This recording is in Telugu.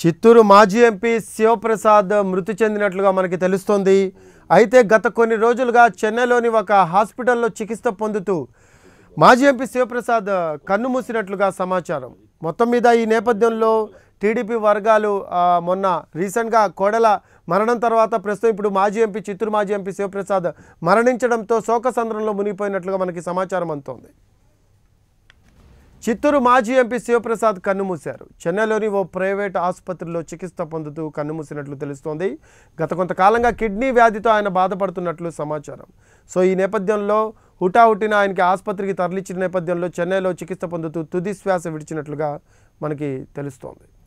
చిత్తూరు మాజీ ఎంపీ శివప్రసాద్ మృతి చెందినట్లుగా మనకి తెలుస్తోంది అయితే గత కొన్ని రోజులుగా చెన్నైలోని ఒక హాస్పిటల్లో చికిత్స పొందుతూ మాజీ ఎంపీ శివప్రసాద్ కన్ను మూసినట్లుగా సమాచారం మొత్తం మీద ఈ నేపథ్యంలో టీడీపీ వర్గాలు ఆ, మొన్న రీసెంట్గా కోడల మరణం తర్వాత ప్రస్తుతం ఇప్పుడు మాజీ ఎంపీ చిత్తూరు మాజీ ఎంపీ శివప్రసాద్ మరణించడంతో శోకసంద్రంలో మునిగిపోయినట్లుగా మనకి సమాచారం అందుతోంది చిత్తూరు మాజీ ఎంపీ శివప్రసాద్ కన్నుమూశారు చెన్నైలోని ఓ ప్రైవేట్ ఆసుపత్రిలో చికిత్స పొందుతూ కన్నుమూసినట్లు తెలుస్తోంది గత కొంతకాలంగా కిడ్నీ వ్యాధితో ఆయన బాధపడుతున్నట్లు సమాచారం సో ఈ నేపథ్యంలో హుటాహుటిన ఆయనకి ఆసుపత్రికి తరలించిన నేపథ్యంలో చెన్నైలో చికిత్స పొందుతూ తుది శ్వాస విడిచినట్లుగా మనకి తెలుస్తోంది